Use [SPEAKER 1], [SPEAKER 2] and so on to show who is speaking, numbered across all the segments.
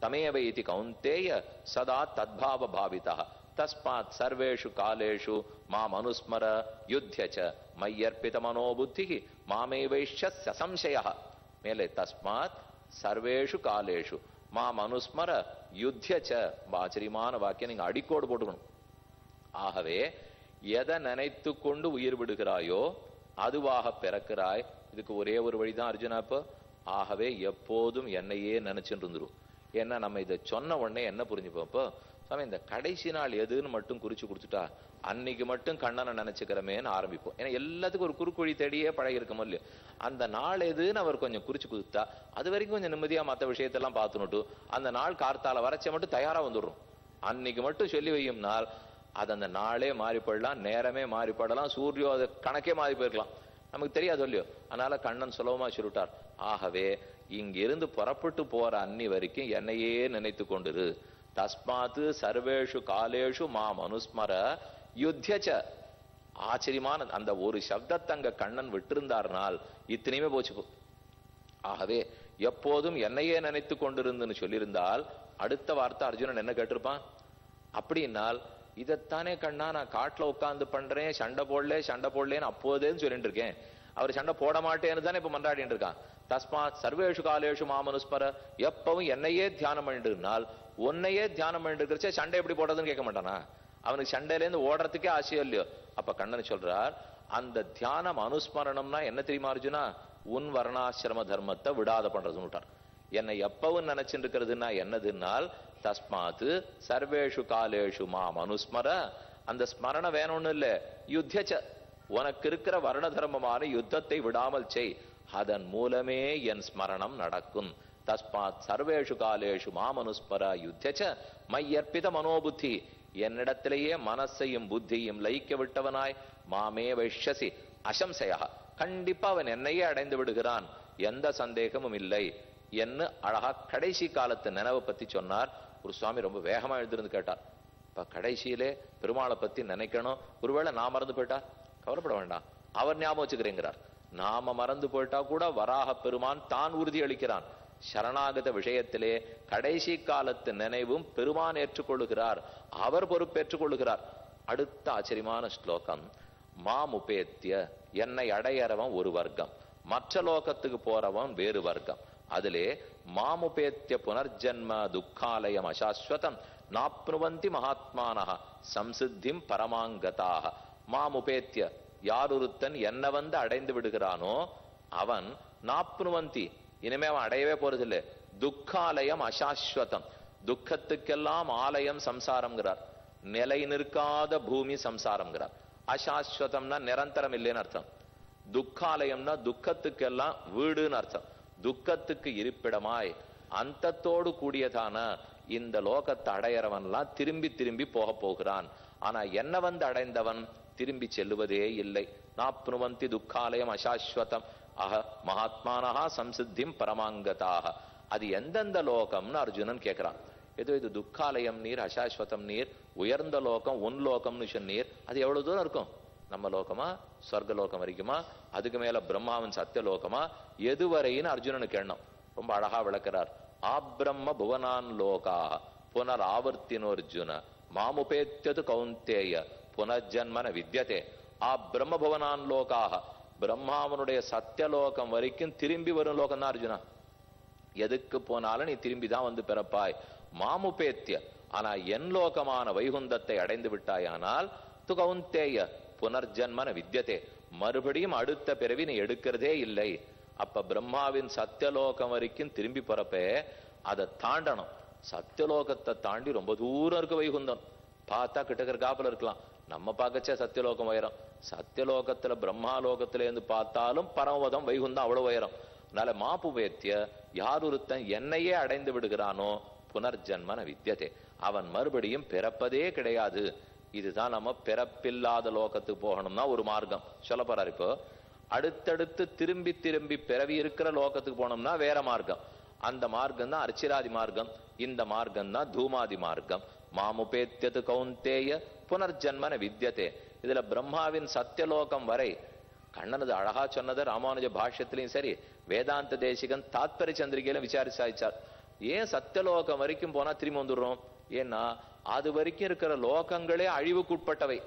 [SPEAKER 1] தமேவ இதி கௌந்தேய சதா தத்பாவ பாவிதா தஸ்மாத் சர்வேஷு காலேஷு மாம் அனுஸ்மர யுத்திய ச மையர்ப்பித மனோபுத்தி மாமேவைஷ்ய சம்சய மேலே தஸ்மாத் சர்வேஷு காலேஷு மாம் அனுஸ்மர யுத்திய ச ஆச்சரியமான வாக்கியம் நீங்க அடிக்கோடு போட்டுக்கணும் ஆகவே எதை நினைத்து கொண்டு உயிர் விடுகிறாயோ அதுவாக பிறக்கிறாய் இதுக்கு ஒரே ஒரு வழிதான் அர்ஜுனா இப்போ ஆகவே எப்போதும் என்னையே நினைச்சுட்டு இருந்துரும் ஏன்னா நம்ம இதை சொன்ன உடனே என்ன புரிஞ்சுப்போம் இப்போ சாமி இந்த கடைசி நாள் எதுன்னு மட்டும் குறிச்சு கொடுத்துட்டா அன்னைக்கு மட்டும் கண்ணனை நினைச்சுக்கிறமேன்னு ஆரம்பிப்போம் ஏன்னா எல்லாத்துக்கும் ஒரு குறுக்குழி தேடியே பழகி இருக்கமோ இல்லையோ அந்த நாள் எதுன்னு அவர் கொஞ்சம் குறிச்சு கொடுத்தா அது வரைக்கும் கொஞ்சம் நிம்மதியா மற்ற விஷயத்தெல்லாம் பார்த்துனுட்டு அந்த நாள் கார்த்தால வரைச்ச மட்டும் தயாரா வந்துடுறோம் அன்னைக்கு மட்டும் சொல்லி வையும் நாள் அது அந்த நாளே மாறி போயிடலாம் நேரமே மாறி போயிடலாம் சூரியோ அது கணக்கே மாறி போயிருக்கலாம் நமக்கு தெரியாது இல்லையோ அதனால கண்ணன் சுலபமா சொல்லிட்டார் ஆகவே இங்கிருந்து புறப்பட்டு போற அன்னி வரைக்கும் என்னையே நினைத்து கொண்டிரு தஸ்மாத்து சர்வேஷு காலேஷு மாம் அனுஸ்மர யுத்தியச்ச ஆச்சரியமான அந்த ஒரு சப்தத்தை அங்க கண்ணன் விட்டிருந்தார்னால் இத்தனையுமே போச்சு போ ஆகவே எப்போதும் என்னையே நினைத்து கொண்டிருந்துன்னு சொல்லியிருந்தால் அடுத்த வார்த்தை அர்ஜுனன் என்ன கேட்டிருப்பான் அப்படின்னால் இதைத்தானே கண்ணா நான் காட்டுல உட்கார்ந்து பண்றேன் சண்டை போடல சண்டை போடலேன்னு அப்போதேன்னு சொல்லிட்டு இருக்கேன் அவர் சண்டை போட மாட்டேன்னு தானே இப்ப மன்றாடிட்டு இருக்கான் தஸ்மாத் சர்வேஷு காலேஷு மாமனுஸ்மர எப்பவும் என்னையே தியானம் பண்ணிட்டு இருந்தால் உன்னையே தியானம் பண்ணிட்டு இருக்கிறச்சே சண்டை எப்படி போடுறதுன்னு கேட்க மாட்டானா அவனுக்கு சண்டையில இருந்து ஓடுறதுக்கே ஆசையம் இல்லையோ அப்ப கண்ணன் சொல்றார் அந்த தியானம் அனுஸ்மரணம்னா என்ன தெரியுமா அர்ஜுனா உன் வர்ணாசிரம தர்மத்தை விடாத பண்றதுன்னு விட்டார் என்னை எப்பவும் நினைச்சுட்டு இருக்கிறதுன்னா என்னதுன்னால் தஸ்மாத்து சர்வேஷு காலேஷு மாம் அனுஸ்மர அந்த ஸ்மரண வேணும்னு இல்ல யுத்தியச்ச உனக்கு இருக்கிற வர்ண தர்மமான யுத்தத்தை விடாமல் செய் அதன் மூலமே என் ஸ்மரணம் நடக்கும் தஸ்மாத் சர்வேஷு காலேஷு மாமனுஸ்மர யுத்தியச்ச மையர்ப்பித மனோபுத்தி என்னிடத்திலேயே மனசையும் புத்தியும் லயிக்க விட்டவனாய் மாமே வைஷ்யசி அசம்சயா கண்டிப்பா அவன் என்னையே அடைந்து விடுகிறான் எந்த சந்தேகமும் இல்லை என்று அழகா கடைசி காலத்து நினைவை பத்தி சொன்னார் ஒரு சுவாமி ரொம்ப வேகமா எழுந்திருந்து கேட்டார் இப்ப கடைசியிலே பெருமாளை பத்தி நினைக்கணும் ஒருவேளை நான் மறந்து போயிட்டா கவலைப்பட வேண்டாம் அவர் ஞாபகம் வச்சுக்கிறேங்கிறார் நாம மறந்து போயிட்டா கூட வராக பெருமான் தான் உறுதி அளிக்கிறான் சரணாகத விஷயத்திலே கடைசி காலத்து நினைவும் பெருமான் ஏற்றுக்கொள்ளுகிறார் அவர் பொறுப்பேற்றுக் கொள்ளுகிறார் அடுத்த ஆச்சரியமான ஸ்லோகம் மாமுபேத்திய என்னை அடையறவன் ஒரு வர்க்கம் மற்ற லோகத்துக்கு போறவன் வேறு வர்க்கம் அதிலே மாமுபேத்திய புனர்ஜன்ம துக்காலயம் அசாஸ்வதம் நாப்னுவந்தி மகாத்மானஹ சம்சித்திம் பரமாங்கதாக மாமுபேத்திய யாரொருத்தன் என்ன வந்து அடைந்து விடுகிறானோ அவன் நாப்னுவந்தி இனிமே அவன் அடையவே போறதில்லை துக்காலயம் அசாஸ்வதம் துக்கத்துக்கெல்லாம் ஆலயம் சம்சாரம்ங்கிறார் நிலை நிற்காத பூமி சம்சாரம்ங்கிறார் அசாஸ்வதம்னா நிரந்தரம் இல்லைன்னு அர்த்தம் துக்காலயம்னா துக்கத்துக்கெல்லாம் வீடுன்னு அர்த்தம் துக்கத்துக்கு இருப்பிடமாய் அந்தத்தோடு கூடியதான இந்த லோகத்தை அடையறவன்லாம் திரும்பி திரும்பி போக போகிறான் ஆனா என்ன வந்து அடைந்தவன் திரும்பி செல்லுவதே இல்லை நாப்னுவந்தி துக்காலயம் அசாஸ்வதம் அஹ மகாத்மானஹா சம்சித்திம் பரமாங்கதாக அது எந்தெந்த லோகம்னு அர்ஜுனன் கேட்கிறான் ஏதோ இது துக்காலயம் நீர் அசாஸ்வதம் நீர் உயர்ந்த லோகம் உன் லோகம்னு சொன்னீர் அது எவ்வளவு தூரம் இருக்கும் நம்ம லோகமா சொர்க்க லோகம் வரைக்குமா அதுக்கு மேல பிரம்மாவின் சத்திய லோகமா எதுவரைன்னு அர்ஜுனனுக்கு எண்ணம் ரொம்ப அழகா விளக்குறார் ஆப்ரம்ம புவனான் லோகா புனர் ஆவர்த்தினோர்ஜுன மாமுபேத்தியது கௌந்தேய புனர்ஜன்மன வித்யதே ஆ பிரம்ம புவனான் லோகாக பிரம்மாவனுடைய சத்தியலோகம் வரைக்கும் திரும்பி வரும் லோகம் தான் அர்ஜுனா எதுக்கு போனாலும் நீ திரும்பி தான் வந்து பிறப்பாய் மாமுபேத்திய ஆனா என் லோகமான வைகுந்தத்தை அடைந்து விட்டாயானால் துகவுந்தேய புனர்ஜன்மன வித்யதே மறுபடியும் அடுத்த பிறவி நீ எடுக்கிறதே இல்லை அப்ப பிரம்மாவின் சத்தியலோகம் வரைக்கும் திரும்பி பிறப்பே அதை தாண்டணும் சத்தியலோகத்தை தாண்டி ரொம்ப தூரம் இருக்கு வைகுந்தம் பார்த்தா கிட்டக்கிற காப்புல இருக்கலாம் நம்ம பார்க்கச்சே சத்தியலோகம் உயரம் சத்தியலோகத்துல பிரம்மாலோகத்துல இருந்து பார்த்தாலும் பரமபதம் வைகுந்தம் அவ்வளவு உயரம் அதனால மாப்பு வேத்திய யார் ஒருத்தன் என்னையே அடைந்து விடுகிறானோ புனர்ஜன்மன வித்தியதே அவன் மறுபடியும் பிறப்பதே கிடையாது இதுதான் நம்ம பிறப்பில்லாத லோகத்துக்கு போகணும்னா ஒரு மார்க்கம் சொல்ல போறாரு இப்போ அடுத்தடுத்து திரும்பி திரும்பி பிறவி இருக்கிற லோகத்துக்கு போனோம்னா வேற மார்க்கம் அந்த மார்க்கம் தான் அர்ச்சிராதி மார்க்கம் இந்த மார்க்கம் தான் தூமாதி மார்க்கம் மாமுபேத்தியது கௌந்தேய புனர்ஜன்மன வித்யதே இதுல பிரம்மாவின் சத்தியலோகம் வரை கண்ணனது அழகா சொன்னது ராமானுஜ பாஷ்யத்திலையும் சரி வேதாந்த தேசிகன் தாத்பரிய சந்திரிகையிலும் விசாரிச்சாய்ச்சார் ஏன் சத்தியலோகம் வரைக்கும் போனா திரும்பி வந்துடுறோம் ஏன்னா அது வரைக்கும் இருக்கிற லோகங்களே அழிவுக்குட்பட்டவை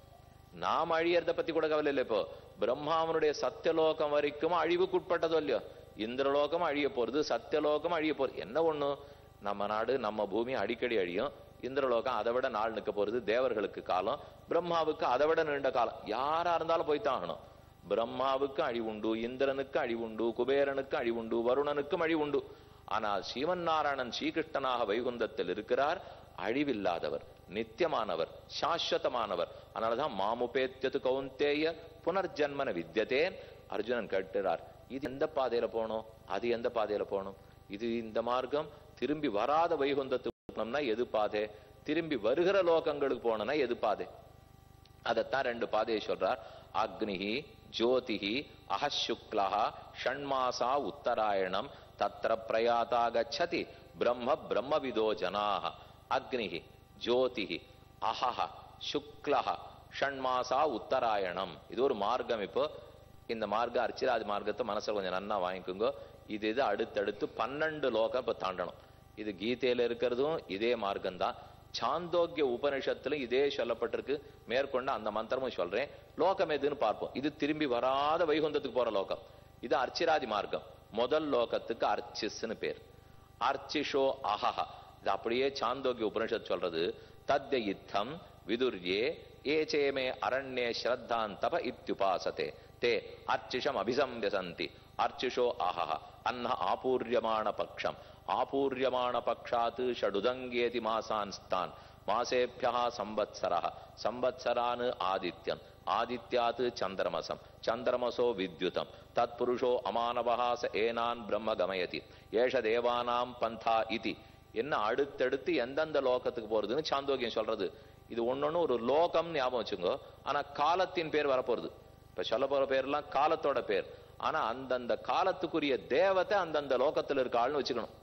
[SPEAKER 1] நாம் அழியறத பத்தி கூட கவலை இல்லை இப்போ பிரம்மாவனுடைய சத்தியலோகம் வரைக்கும் அழிவுக்குட்பட்டதோ இல்லையோ இந்திரலோகம் அழிய போறது சத்தியலோகம் அழிய போறது என்ன ஒண்ணு நம்ம நாடு நம்ம பூமி அடிக்கடி அழியும் இந்திரலோகம் அதை விட நாள் நிக்க போறது தேவர்களுக்கு காலம் பிரம்மாவுக்கு அதை விட நீண்ட காலம் யாரா இருந்தாலும் போய்த்தான் ஆகணும் பிரம்மாவுக்கு அழிவுண்டு இந்திரனுக்கு அழிவுண்டு குபேரனுக்கு அழிவுண்டு வருணனுக்கும் அழிவுண்டு ஆனால் சீவன் நாராயணன் ஸ்ரீகிருஷ்ணனாக வைகுந்தத்தில் இருக்கிறார் அழிவில்லாதவர் நித்தியமானவர் சாஸ்வதமானவர் அதனாலதான் மாமுபேத்தியது கௌந்தேய புனர்ஜன்மன வித்தியதேன் அர்ஜுனன் கேட்டுறார் இது எந்த பாதையில போகணும் அது எந்த பாதையில போகணும் இது இந்த மார்க்கம் திரும்பி வராத வைகுந்தத்துக்கு போனோம்னா எது பாதை திரும்பி வருகிற லோகங்களுக்கு போனோம்னா எது பாதை அதைத்தான் ரெண்டு பாதையை சொல்றார் அக்னிஹி ஜோதிஹி அஹசுக்லஹ ஷண்மாசா உத்தராயணம் தத்திர பிரயாதா கச்சதி பிரம்ம பிரம்மவிதோ ஜனாக அக்னிஹி ஜோதிஹி அஹஹ சுக்லஹ ஷண்மாசா உத்தராயணம் இது ஒரு மார்க்கம் இப்போ இந்த மார்க்க அர்ச்சிராஜ் மார்க்கத்தை மனசுல கொஞ்சம் நன்னா வாங்கிக்கோங்க இது இது அடுத்தடுத்து பன்னெண்டு லோகம் இப்ப தாண்டணும் இது கீதையில இருக்கிறதும் இதே மார்க்கம் தான் சாந்தோக்கிய உபனிஷத்துல இதே சொல்லப்பட்டிருக்கு மேற்கொண்டு அந்த மந்திரமும் சொல்றேன் லோகம் எதுன்னு பார்ப்போம் இது திரும்பி வராத வைகுந்தத்துக்கு போற லோகம் இது அர்ச்சிராதி மார்க்கம் முதல் லோகத்துக்கு அர்ச்சிஸ்னு பேர் அர்ச்சிஷோ அஹஹ இது அப்படியே சாந்தோக்கிய உபனிஷத் சொல்றது தத்ய யுத்தம் விதுர்யே ஏச்சேமே அரண்யே ஸ்ரத்தான் தப இத்யுபாசதே தே அர்ச்சிஷம் அபிசம்யசந்தி அர்ச்சிஷோ அஹஹ அன்ன ஆபூர்யமான பக்ஷம் ஆபூர்யமான பக்ஷாத் ஷடுதங்கேதி மாசான்ஸ்தான் மாசேபியா சம்பத்சரா சம்பத்சரான் ஆதித்யம் ஆதித்யாத் சந்திரமசம் சந்திரமசோ வித்யுதம் தத்புருஷோ அமானவஹா ச ஏனான் பிரம்ம கமயதி ஏஷ தேவானாம் பந்தா இதி என்ன அடுத்தடுத்து எந்தெந்த லோகத்துக்கு போறதுன்னு சாந்தோக்கியம் சொல்றது இது ஒன்னொன்னு ஒரு லோகம் ஞாபகம் வச்சுங்க ஆனா காலத்தின் பேர் வரப்போறது இப்ப சொல்ல போற பேர்லாம் காலத்தோட பேர் ஆனா அந்தந்த காலத்துக்குரிய தேவத்தை அந்தந்த லோகத்துல இருக்க ஆள்னு வச்சுக்கணும்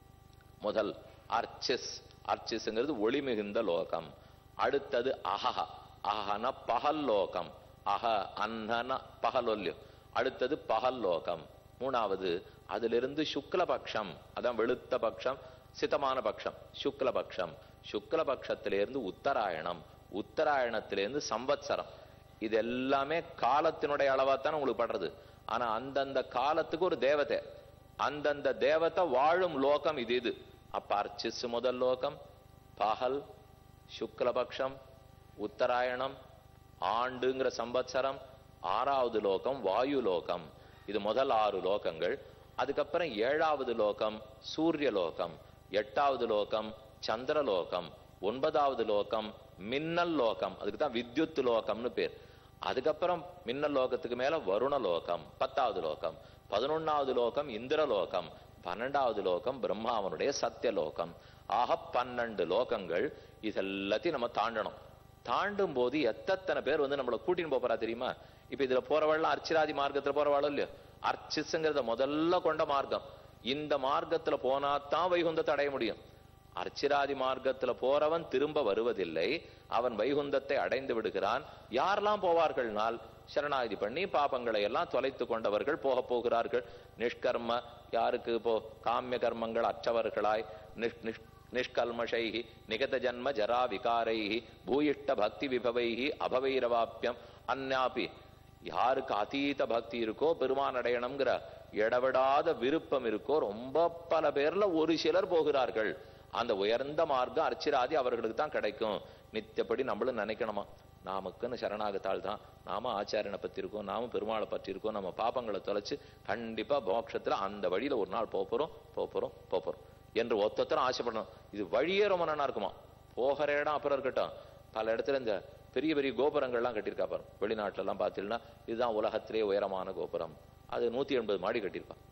[SPEAKER 1] முதல் அர்ச்சிஸ் அர்ச்சிஸ்ங்கிறது ஒளி மிகுந்த லோகம் அடுத்தது அஹஹ அஹன பகல் லோகம் அஹ அன்னன பகலொல்லியம் அடுத்தது பகல் லோகம் மூணாவது அதிலிருந்து சுக்லபக்ஷம் அதான் வெளுத்த பட்சம் சிதமான பட்சம் சுக்லபக்ஷம் சுக்லபக்ஷத்திலிருந்து உத்தராயணம் உத்தராயணத்திலிருந்து சம்பத்சரம் இது எல்லாமே காலத்தினுடைய அளவாத்தான் உங்களுக்கு படுறது ஆனா அந்தந்த காலத்துக்கு ஒரு தேவதை அந்தந்த தேவதை வாழும் லோகம் இது இது அப்ப அர்ச்சிஸ் முதல் லோகம் பகல் சுக்லபக்ஷம் உத்தராயணம் ஆண்டுங்கிற சம்பத்சரம் ஆறாவது லோகம் வாயு லோகம் இது முதல் ஆறு லோகங்கள் அதுக்கப்புறம் ஏழாவது லோகம் சூரிய லோகம் எட்டாவது லோகம் சந்திரலோகம் ஒன்பதாவது லோகம் மின்னல் லோகம் அதுக்கு தான் வித்யுத் லோகம்னு பேர் அதுக்கப்புறம் மின்னல் லோகத்துக்கு மேல வருண லோகம் பத்தாவது லோகம் பதினொன்னாவது லோகம் இந்திரலோகம் பன்னெண்டாவது லோகம் பிரம்மாவனுடைய சத்தியலோகம் ஆக பன்னெண்டு லோகங்கள் இதெல்லாத்தையும் நம்ம தாண்டணும் தாண்டும் போது எத்தனை பேர் வந்து நம்மளை கூட்டின்னு போறா தெரியுமா இப்ப இதுல போறவாள்லாம் அர்ச்சிராதி மார்க்கத்துல போறவாளும் இல்லையோ அர்ச்சிஸ்ங்கிறத முதல்ல கொண்ட மார்க்கம் இந்த மார்க்கத்துல போனாதான் வைகுந்தத்தை அடைய முடியும் அர்ச்சிராதி மார்க்கத்துல போறவன் திரும்ப வருவதில்லை அவன் வைகுந்தத்தை அடைந்து விடுகிறான் யாரெல்லாம் போவார்கள்னால் சரணாகதி பண்ணி பாபங்களை எல்லாம் தொலைத்து கொண்டவர்கள் போக போகிறார்கள் நிஷ்கர்ம யாருக்கு இப்போ காமிய கர்மங்கள் அற்றவர்களாய் நிஷ் நிஷ் நிஷ்கல்மஷைஹி நிகத ஜன்ம ஜரா விகாரைஹி பூயிஷ்ட பக்தி விபவைஹி அபவைரவாப்பியம் அந்நாபி யாருக்கு அதீத பக்தி இருக்கோ பெருமான் அடையணுங்கிற இடவிடாத விருப்பம் இருக்கோ ரொம்ப பல பேர்ல ஒரு சிலர் போகிறார்கள் அந்த உயர்ந்த மார்க்கம் அர்ச்சிராதி அவர்களுக்கு தான் கிடைக்கும் நித்தியப்படி நம்மளும் நினைக்கணுமா நாமக்குன்னு சரணாகத்தாள் தான் நாம ஆச்சாரியனை பத்தி இருக்கோம் நாம பெருமாளை பற்றி இருக்கோம் நம்ம பாப்பங்களை தொலைச்சு கண்டிப்பா மோட்சத்துல அந்த வழியில ஒரு நாள் போப் போறோம் போப் போறோம் போப் போறோம் என்று ஒத்தத்தரும் ஆசைப்படணும் இது வழியே ரொம்ப நல்லா இருக்குமா போகிற இடம் அப்புறம் இருக்கட்டும் பல இடத்துல இந்த பெரிய பெரிய கோபுரங்கள்லாம் கட்டியிருக்கா பாரு வெளிநாட்டுல எல்லாம் பார்த்தீங்கன்னா இதுதான் உலகத்திலே உயரமான கோபுரம் அது நூத்தி எண்பது மாடி கட்டியிருப்பான்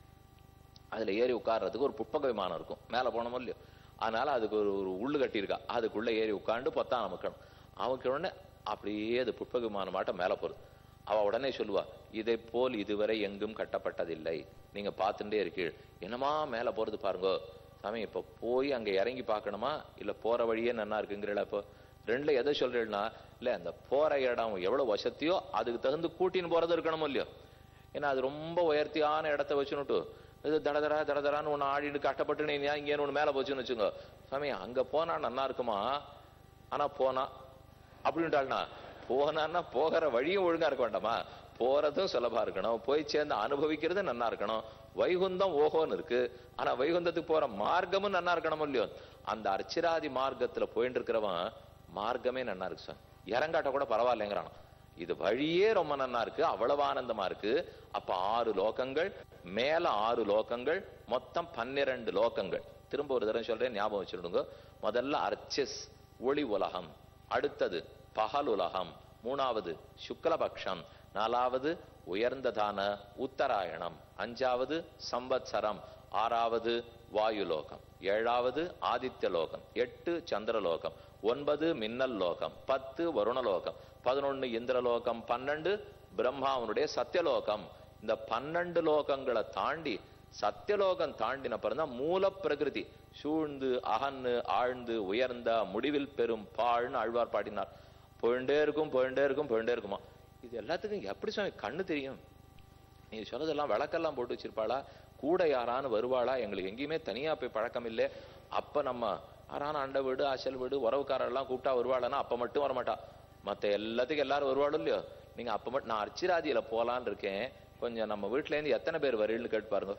[SPEAKER 1] அதுல ஏறி உட்கார்றதுக்கு ஒரு புட்பக விமானம் இருக்கும் மேல போனோமோ இல்லையோ அதனால அதுக்கு ஒரு ஒரு உள்ளு கட்டியிருக்கா அதுக்குள்ள ஏறி உட்காந்து பொத்தான் நமக்கணும் அவனுக்கு உடனே அப்படியே அது புட்பக விமானம் மாட்டம் மேல போறது அவ உடனே சொல்லுவா இதை போல் இதுவரை எங்கும் கட்டப்பட்டதில்லை நீங்க பார்த்துட்டே இருக்கீள் என்னமா மேல போறது பாருங்க சாமி இப்ப போய் அங்க இறங்கி பார்க்கணுமா இல்ல போற வழியே நன்னா இருக்குங்கிறல இப்போ ரெண்டுல எதை சொல்றேன்னா இல்ல அந்த போற இடம் எவ்வளவு வசதியோ அதுக்கு தகுந்து கூட்டின்னு போறது இருக்கணுமோ இல்லையோ ஏன்னா அது ரொம்ப உயர்த்தியான இடத்த வச்சுனுட்டு இது தடதரா தடதரான்னு ஒன்று ஆடிட்டு கஷ்டப்பட்டு நீ இங்கே ஒன்று மேலே போச்சுன்னு வச்சுங்க சாமி அங்க போனா நல்லா இருக்குமா ஆனா போனா அப்படின்ட்டாள்னா போனான்னா போகிற வழியும் ஒழுங்கா இருக்க வேண்டாமா போறதும் சுலபா இருக்கணும் போய் சேர்ந்து அனுபவிக்கிறது நல்லா இருக்கணும் வைகுந்தம் ஓஹோன்னு இருக்கு ஆனா வைகுந்தத்துக்கு போற மார்க்கமும் நல்லா இருக்கணும் இல்லையோ அந்த அர்ச்சிராதி மார்க்கத்துல போயிட்டு இருக்கிறவன் மார்க்கமே நல்லா இருக்கு சார் இறங்காட்ட கூட பரவாயில்லைங்கிறான் இது வழியே ரொம்ப நல்லா இருக்கு அவ்வளவு ஆனந்தமா இருக்கு அப்ப ஆறு லோகங்கள் மேல ஆறு லோகங்கள் மொத்தம் பன்னிரண்டு லோகங்கள் திரும்ப ஒரு தடவை சொல்றேன் ஞாபகம் வச்சிருடுங்க முதல்ல அர்ச்சிஸ் ஒளி உலகம் அடுத்தது பகல் உலகம் மூணாவது சுக்லபக்ஷம் நாலாவது உயர்ந்ததான உத்தராயணம் அஞ்சாவது சம்பத்சரம் ஆறாவது வாயுலோகம் ஏழாவது ஆதித்ய லோகம் எட்டு சந்திரலோகம் ஒன்பது மின்னல் லோகம் பத்து வருணலோகம் பதினொன்னு இந்திரலோகம் பன்னெண்டு பிரம்மாவனுடைய சத்தியலோகம் இந்த பன்னெண்டு லோகங்களை தாண்டி சத்தியலோகம் தாண்டின பிறந்தான் மூல பிரகிருதி சூழ்ந்து அகன்னு ஆழ்ந்து உயர்ந்த முடிவில் பெரும் பாழ்னு ஆழ்வார் பாடினார் போயிண்டே இருக்கும் போயிண்டே இருக்கும் போயிண்டே இருக்குமா இது எல்லாத்துக்கும் எப்படி சுவாமி கண்ணு தெரியும் நீ சொன்னதெல்லாம் விளக்கெல்லாம் போட்டு வச்சிருப்பாளா கூட யாரான்னு வருவாளா எங்களுக்கு எங்கேயுமே தனியா போய் பழக்கம் இல்லை அப்ப நம்ம யாரான அண்டை வீடு அசல் வீடு உறவுக்காரெல்லாம் கூப்பிட்டா வருவாளான்னா அப்ப மட்டும் வரமாட்டா மத்த எல்லாத்துக்கும் எல்லாரும் வருவாளும் இல்லையோ நீங்க அப்ப மட்டும் நான் அர்ச்சிராதியில போலான்னு இருக்கேன் கொஞ்சம் நம்ம வீட்டுல இருந்து எத்தனை பேர் வரீன்னு கேட்டு பாருங்க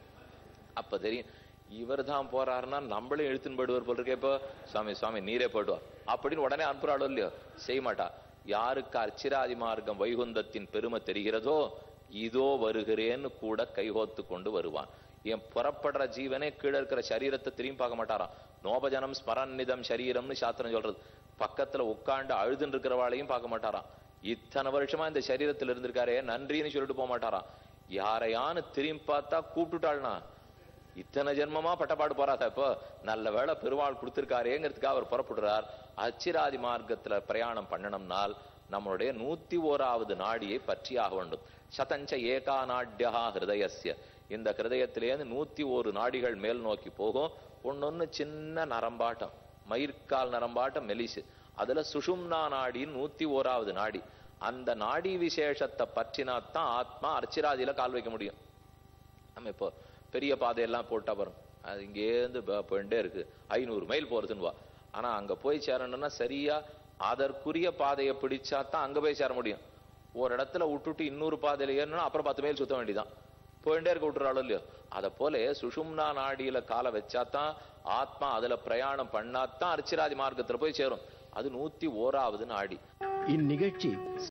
[SPEAKER 1] அப்ப தெரியும் இவர் தான் போறாருன்னா நம்மளும் இழுத்துன்னு போயிடுவார் போல் இருக்கே இப்போ சுவாமி சுவாமி நீரே போயிடுவார் அப்படின்னு உடனே அனுப்புறாளோ இல்லையோ செய்ய மாட்டா யாருக்கு அர்ச்சிராதி மார்க்கம் வைகுந்தத்தின் பெருமை தெரிகிறதோ இதோ வருகிறேன்னு கூட கைகோத்து கொண்டு வருவான் என் புறப்படுற ஜீவனே கீழே இருக்கிற சரீரத்தை திரும்பி பார்க்க மாட்டாராம் நோபஜனம் ஸ்மரநிதம் சரீரம்னு சாஸ்திரம் சொல்றது பக்கத்துல உட்காண்டு அழுதுன்னு இருக்கிறவாளையும் பார்க்க மாட்டாராம் இத்தனை வருஷமா இந்த சரீரத்தில் இருந்திருக்காரே நன்றின்னு சொல்லிட்டு போக மாட்டாராம் யாரையான்னு திரும்பி பார்த்தா கூப்பிட்டுட்டாள்னா இத்தனை ஜென்மமா பட்டப்பாடு போறாதா இப்போ நல்ல வேளை பெருமாள் கொடுத்திருக்காரேங்கிறதுக்காக அவர் புறப்படுறார் அச்சிராதி மார்க்கத்துல பிரயாணம் பண்ணணும்னால் நம்மளுடைய நூத்தி ஓராவது நாடியை பற்றியாக வேண்டும் சதஞ்ச ஏகா நாட்யா ஹிருதயஸ்ய இந்த ஹிருதயத்திலேருந்து நூத்தி ஒரு நாடிகள் மேல் நோக்கி போகும் ஒன்னொன்னு சின்ன நரம்பாட்டம் மயிர்கால் நரம்பாட்டம் மெலிசு அதுல சுஷும்னா நாடின்னு நூத்தி ஓராவது நாடி அந்த நாடி விசேஷத்தை பற்றினாத்தான் ஆத்மா அர்ச்சிராதியில கால் வைக்க முடியும் நம்ம இப்போ பெரிய பாதையெல்லாம் போட்டா வரும் அது இங்கேருந்து ப- போயிட்டே இருக்கு ஐநூறு மைல் போறதுன்னு வா ஆனா அங்க போய் சேரணும்னா சரியா அதற்குரிய பாதையை பிடிச்சா தான் அங்க போய் சேர முடியும் ஒரு இடத்துல விட்டுட்டு இன்னொரு பாதையில ஏறணும்னா அப்புறம் பத்து மைல் சுத்த வேண்டியதான் போயிட்டே இருக்க விட்டுறாளோ இல்லையோ அதை போல சுஷும்னா நாடியில காலை வச்சாதான் ஆத்மா அதுல பிரயாணம் பண்ணாதான் அர்ச்சிராதி மார்க்கத்துல போய் சேரும் அது நூத்தி ஓராவது நாடி
[SPEAKER 2] இந்நிகழ்ச்சி